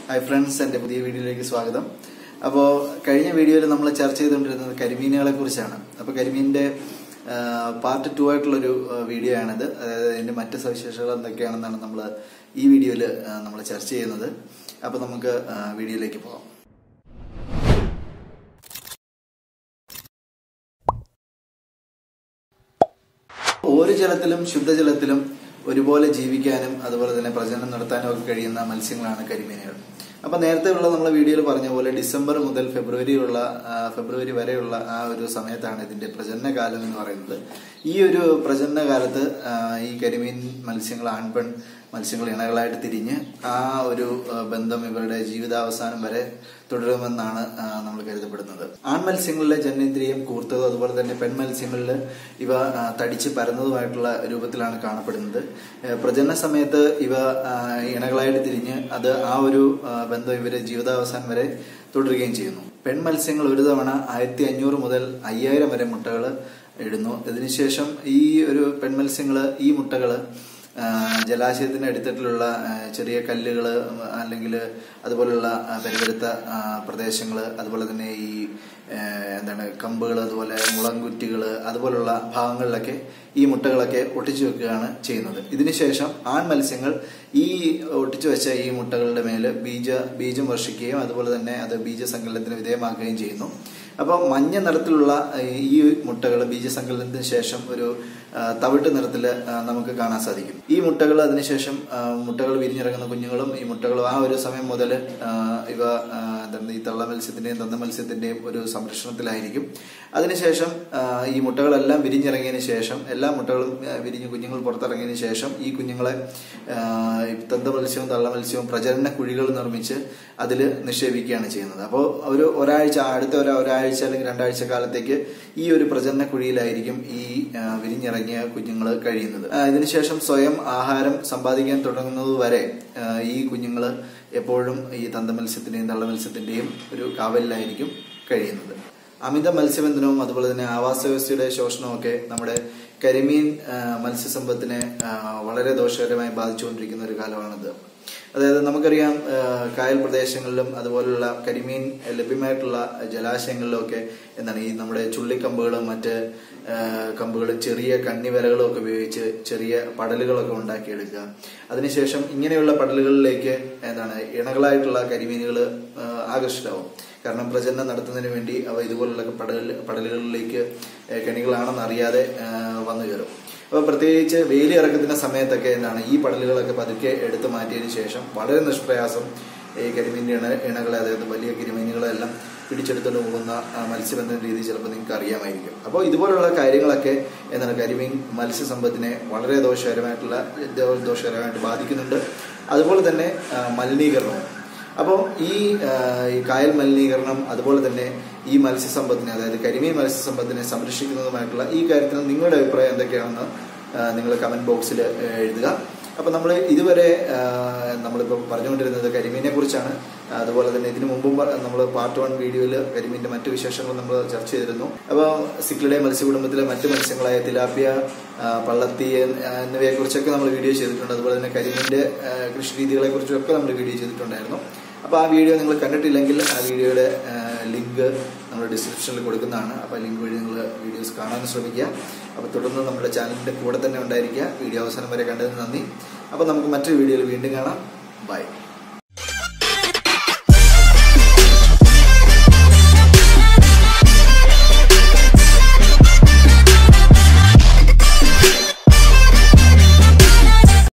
hi friends എൻ്റെ പുതിയ വീഡിയോയിലേക്ക് സ്വാഗതം അപ്പോൾ കഴിഞ്ഞ വീഡിയോയിൽ നമ്മൾ ചർച്ച ചെയ്തുകൊണ്ടിരുന്നത് കരിമീനുകളെ കുറിച്ചാണ് അപ്പോൾ കരിമീനിൻ്റെ പാർട്ട് ടു ആയിട്ടുള്ളൊരു ആ, വീഡിയോ ആണിത് അതായത് അതിൻ്റെ മറ്റ് സവിശേഷതകൾ എന്തൊക്കെയാണെന്നാണ് നമ്മൾ ഈ വീഡിയോയിൽ നമ്മൾ ചർച്ച ചെയ്യുന്നത് അപ്പോൾ നമുക്ക് ആ, വീഡിയോയിലേക്ക് പോകാം ഓരോ ജലത്തിലും ശുദ്ധജലത്തിലും ഒരുപോലെ ജീവിക്കാനും അതുപോലെ തന്നെ പ്രജനനം നടത്താനും ഒക്കെ കഴിയുന്ന മത്സ്യങ്ങളാണ് കരിമീനുകൾ അപ്പൊ നേരത്തെ ഉള്ള നമ്മൾ വീഡിയോയിൽ പറഞ്ഞ പോലെ ഡിസംബർ മുതൽ ഫെബ്രുവരിയുള്ള ആ, ഫെബ്രുവരി വരെയുള്ള ആ ഒരു സമയത്താണ് ഇതിന്റെ പ്രജനന കാലം എന്ന് പറയുന്നത് ഈ ഒരു പ്രജനന കാലത്ത് ആ, ഈ കരിമീൻ മത്സ്യങ്ങൾ ആൺപെൺ മത്സ്യങ്ങൾ ഇണകളായിട്ട് തിരിഞ്ഞ് ആ ഒരു ആ, ബന്ധം ഇവരുടെ ജീവിതാവസാനം വരെ തുടരുമെന്നാണ് ആ, നമ്മൾ കരുതപ്പെടുന്നത് ആൺമത്സ്യങ്ങളിലെ ജനനേന്ദ്രിയം കൂർത്തതും അതുപോലെ തന്നെ പെൺമത്സ്യങ്ങളിൽ ഇവ ആ, തടിച്ച് പരന്നതുമായിട്ടുള്ള രൂപത്തിലാണ് കാണപ്പെടുന്നത് ഏ, പ്രജനന സമയത്ത് ഇവ ആ, ഇണകളായിട്ട് തിരിഞ്ഞ് അത് ആ ഒരു ആ, ബന്ധം ഇവരെ ജീവിതാവസാനം വരെ തുടരുകയും ചെയ്യുന്നു പെൺമത്സ്യങ്ങൾ ഒരു തവണ ആയിരത്തി അഞ്ഞൂറ് മുതൽ അയ്യായിരം വരെ മുട്ടകൾ ഇടുന്നു ഇതിനുശേഷം ഈ ഒരു പെൺമത്സ്യങ്ങൾ ഈ മുട്ടകൾ ജലാശയത്തിന് അടുത്തിട്ടുള്ള ആ, ചെറിയ കല്ലുകൾ അല്ലെങ്കിൽ അതുപോലുള്ള ആ, പരിവരുത്ത പ്രദേശങ്ങൾ അതുപോലെ തന്നെ ഈ ആ, എന്താണ് കമ്പുകൾ അതുപോലെ മുളങ്കുറ്റികൾ അതുപോലുള്ള ഭാഗങ്ങളിലൊക്കെ ഈ മുട്ടകളൊക്കെ ഒട്ടിച്ചു വെക്കുകയാണ് ചെയ്യുന്നത് ഇതിനുശേഷം ആൺ മത്സ്യങ്ങൾ ഈ ഒട്ടിച്ചു വെച്ച ഈ മുട്ടകളുടെ മേല് ബീജ ബീജം വർഷിക്കുകയും അതുപോലെ തന്നെ അത് ബീജസങ്കലനത്തിന് വിധേയമാക്കുകയും ചെയ്യുന്നു അപ്പോൾ മഞ്ഞ നിറത്തിലുള്ള ഈ മുട്ടകൾ ബീജസങ്കലനത്തിന് ശേഷം ഒരു ആ, തവിട്ട് നിറത്തിൽ നമുക്ക് കാണാൻ സാധിക്കും ഈ മുട്ടകൾ അതിനുശേഷം ആ, മുട്ടകൾ വിരിഞ്ഞിറങ്ങുന്ന കുഞ്ഞുങ്ങളും ഈ മുട്ടകളും ആ ഒരു സമയം മുതൽ ഇവ ആ, എന്താണ് ഈ തള്ള മത്സ്യത്തിന്റെയും തന്ത മത്സ്യത്തിന്റെയും ഒരു സംരക്ഷണത്തിലായിരിക്കും അതിനുശേഷം ആ, ഈ മുട്ടകളെല്ലാം വിരിഞ്ഞിറങ്ങിയതിന് ശേഷം എല്ലാ മുട്ടകളും ആ, വിരിഞ്ഞ് കുഞ്ഞുങ്ങൾ പുറത്തിറങ്ങിയതിന് ശേഷം ഈ കുഞ്ഞുങ്ങളെ ആ, ഈ തന്ത മത്സ്യവും തള്ള മത്സ്യവും പ്രജനന കുഴികൾ നിർമ്മിച്ച് അതിൽ നിക്ഷേപിക്കുകയാണ് ചെയ്യുന്നത് അപ്പോൾ ഒരു ഒരാഴ്ച അടുത്ത ഒരു ഒരാഴ്ച അല്ലെങ്കിൽ രണ്ടാഴ്ച കാലത്തേക്ക് ഈ ഒരു പ്രജനന കുഴിയിലായിരിക്കും ഈ ആ, വിരിഞ്ഞിറങ്ങിയ കുഞ്ഞുങ്ങൾ കഴിയുന്നത് ആ, ഇതിനുശേഷം സ്വയം ആഹാരം സമ്പാദിക്കാൻ തുടങ്ങുന്നത് വരെ ആ, ഈ കുഞ്ഞുങ്ങൾ എപ്പോഴും ഈ തന്ത മത്സ്യത്തിന്റെയും തള്ള മത്സ്യത്തിന്റെയും ഒരു കാവലിലായിരിക്കും കഴിയുന്നത് അമിത മത്സ്യബന്ധനവും അതുപോലെ തന്നെ ആവാസ വ്യവസ്ഥയുടെ ശോഷണവും ഒക്കെ നമ്മുടെ കരിമീൻ ആ, മത്സ്യസമ്പത്തിനെ ആ, വളരെ ദോഷകരമായി ബാധിച്ചുകൊണ്ടിരിക്കുന്ന ഒരു കാലമാണിത് അതായത് നമുക്കറിയാം ആ, കായൽ പ്രദേശങ്ങളിലും അതുപോലുള്ള കരിമീൻ ലഭ്യമായിട്ടുള്ള ജലാശയങ്ങളിലും ഒക്കെ എന്താണ് ഈ നമ്മുടെ ചുള്ളിക്കമ്പുകളും മറ്റ് ആ, കമ്പുകളും ചെറിയ കണ്ണിവരകളും ഒക്കെ ഉപയോഗിച്ച് ചെറിയ പടലുകളൊക്കെ ഉണ്ടാക്കിയെടുക്കുക അതിനുശേഷം ഇങ്ങനെയുള്ള പടലുകളിലേക്ക് എന്താണ് ഇണകളായിട്ടുള്ള കരിമീനുകൾ ആകർഷിതരാകും കാരണം പ്രജനനം നടത്തുന്നതിന് വേണ്ടി അവ ഇതുപോലുള്ള പടൽ പടലുകളിലേക്ക് ഏഹ് കെണികളാണെന്ന് അറിയാതെ ഏഹ് വന്നു കയറും അപ്പൊ പ്രത്യേകിച്ച് വേലി ഇറക്കത്തിന്റെ സമയത്തൊക്കെ എന്താണ് ഈ പടലുകളൊക്കെ പതുക്കെ എടുത്തു മാറ്റിയതിനു ശേഷം വളരെ നിഷ്പ്രയാസം ഈ കരിമീൻ്റെ ഇണ ഇണകളെ അതായത് വലിയ കരിമീനുകളെല്ലാം പിടിച്ചെടുത്തുകൊണ്ട് പോകുന്ന ആ, മത്സ്യബന്ധന രീതി ചിലപ്പോൾ നിങ്ങൾക്ക് അറിയാമായിരിക്കും അപ്പോൾ ഇതുപോലുള്ള കാര്യങ്ങളൊക്കെ എന്താണ് കരിമീൻ മത്സ്യസമ്പത്തിനെ വളരെ ദോഷകരമായിട്ടുള്ള ദോ- ദോഷകരമായിട്ട് ബാധിക്കുന്നുണ്ട് അതുപോലെ തന്നെ ആ, മലിനീകരണവും അപ്പോൾ ഈ ആ, ഈ കായൽ മലിനീകരണം അതുപോലെ തന്നെ ഈ മത്സ്യസമ്പത്തിനെ അതായത് കരിമീൻ മത്സ്യസമ്പത്തിനെ സംരക്ഷിക്കുന്നതുമായിട്ടുള്ള ഈ കാര്യത്തിൽ നിങ്ങളുടെ അഭിപ്രായം എന്തൊക്കെയാണെന്ന് നിങ്ങൾ കമന്റ് ബോക്സിൽ എഴുതുക അപ്പോൾ നമ്മൾ ഇതുവരെ ആ, നമ്മളിപ്പോൾ പറഞ്ഞുകൊണ്ടിരുന്നത് കരിമീനെ കുറിച്ചാണ് അതുപോലെ തന്നെ ഇതിനു മുമ്പും നമ്മൾ പാർട്ട് വൺ വീഡിയോയിൽ കരിമീന്റെ മറ്റു വിശേഷങ്ങൾ നമ്മൾ ചർച്ച ചെയ്തിരുന്നു അപ്പോൾ സിക്ലിഡേ മത്സ്യകുടുംബത്തിലെ മറ്റു മത്സ്യങ്ങളായ തിലാപ്പിയ ആ, പള്ളത്തി എന്നിവയെ കുറിച്ചൊക്കെ നമ്മൾ വീഡിയോ ചെയ്തിട്ടുണ്ട് അതുപോലെ തന്നെ കരിമീന്റെ ആ, കൃഷി രീതികളെ കുറിച്ചൊക്കെ നമ്മൾ വീഡിയോ ചെയ്തിട്ടുണ്ടായിരുന്നു അപ്പോൾ ആ വീഡിയോ നിങ്ങൾ കണ്ടിട്ടില്ലെങ്കിൽ ആ വീഡിയോയുടെ ലിങ്ക് നമ്മൾ ഡിസ്ക്രിപ്ഷനിൽ കൊടുക്കുന്നതാണ് അപ്പോൾ ലിങ്ക് വഴി നിങ്ങൾ വീഡിയോസ് കാണാൻ ശ്രമിക്കുക അപ്പോൾ തുടർന്ന് നമ്മുടെ ചാനലിന്റെ കൂടെ തന്നെ ഉണ്ടായിരിക്കുക വീഡിയോ അവസാനം വരെ കണ്ടതിന് നന്ദി അപ്പോൾ നമുക്ക് മറ്റൊരു വീഡിയോയിൽ വീണ്ടും കാണാം ബൈ